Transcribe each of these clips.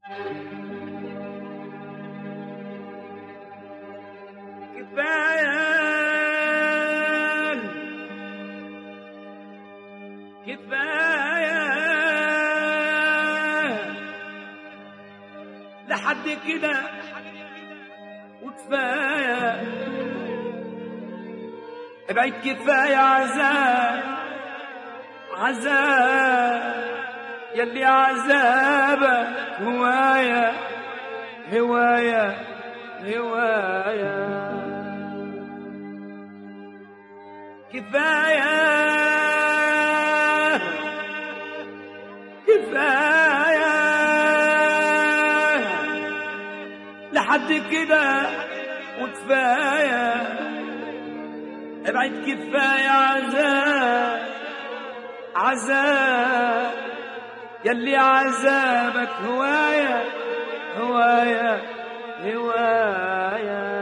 كفاية لحد كده وكفاية ابعد كفاية عذاب عذاب يلي عذابك هواية هواية هواية كفاية كفاية لحد كده وكفاية ابعد كفاية عذاب عذاب يلي عذابك هواية هواية هواية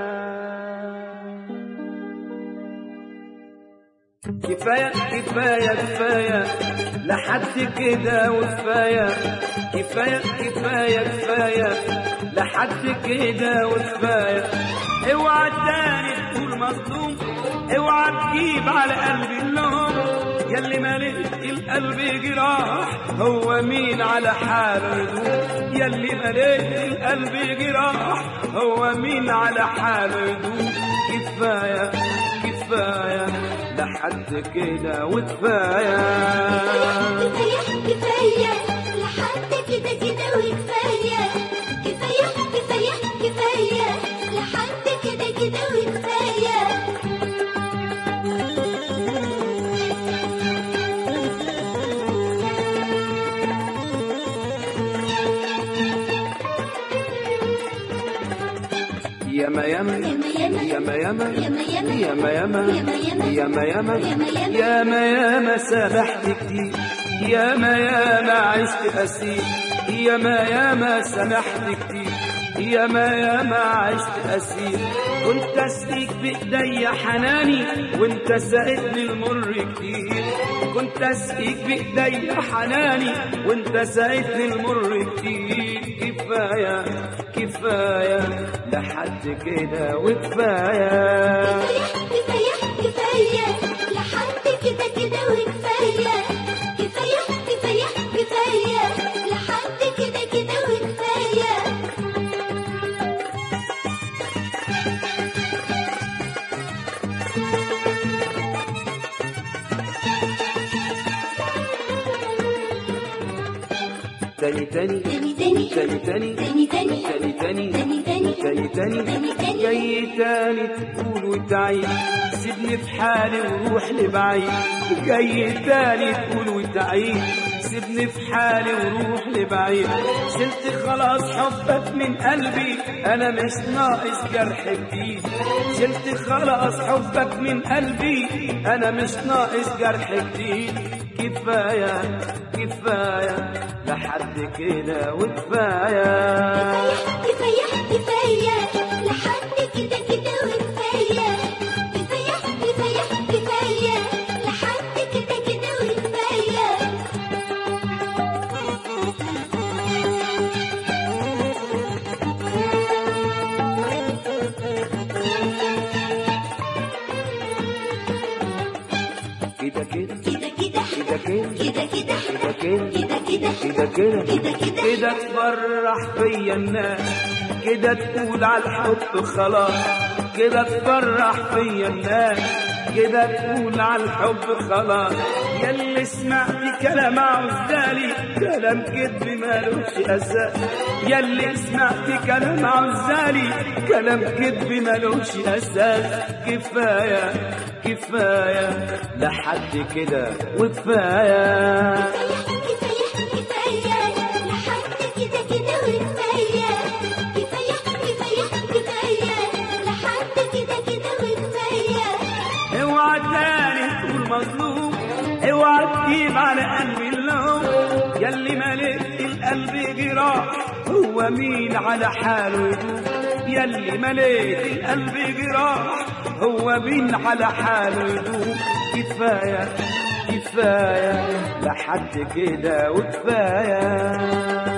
كفاية كفاية كفاية لحد كده وكفاية كفاية كفاية كفاية لحد كده وكفاية اوعى تاني تقول مظلوم اوعى تجيب على قلبي اللوم يلي مليت القلب جراح هو مين على حاله يدوم يلي مليت القلب جراح هو مين على حاله يدوم كفاية كفاية لحد كده وكفاية كفاية كفاية لحد كده كده وكفاية كفاية كفاية كفاية لحد كده كده وكفاية ياما ياما ياما ياما ياما ياما ياما ياما ياما ياما ياما ياما ياما ياما سامحت كتير ياما ياما عشت أسير ياما ياما سامحت كتير ياما ياما عشت أسير كنت أسقيك بإيديا حناني وانت ساقتني المر كتير كنت أسقيك بإيديا حناني وانت ساقتني المر كتير كفاية كفاية لحد كده وكفاية كفاية كفاية لحد كده كده وكفاية كفاية كفاية كفاية لحد كده كده وكفاية تاني تاني تاني تاني تاني تاني تاني تاني تاني تاني تاني تاني تاني تاني تاني تاني جاي تاني تقول وتعيد سيبني في حالي وروح لبعيد جاي تاني تقول وتعيد سيبني في حالي وروح لبعيد شلت خلاص حبك من قلبي انا مش ناقص جرح جديد شلت خلاص حبك من قلبي انا مش ناقص جرح جديد كفايه كفايه لحد كده وكفايه كفاية كفاية لحد كده كده وكفاية كفاية كفاية كفاية لحد كده كده وكفاية كده كده كده كده كده كده كده كده كده كده كده كده كده كده كده كده كده تفرح فيا الناس كده تقول على الحب خلاص كده تفرح فيا الناس كده تقول على الحب خلاص ياللي سمعت كلام عزالي كلام كذب مالوش اساس ياللي سمعت كلام عزالي كلام كذب مالوش اساس كفايه كفايه لحد كده وكفايه كفاية كفاية لحد كده كده وكفاية كفاية كفاية كفاية لحد كده كده وكفاية اوعى تاني تقول مظلوم اوعى تجيب على قلبي اللوم يلي مليت القلب جراح هو مين على حاله يدوم يلي مليت القلب جراح هو مين على حاله يدوم كفايه كفايه لحد كده وكفايه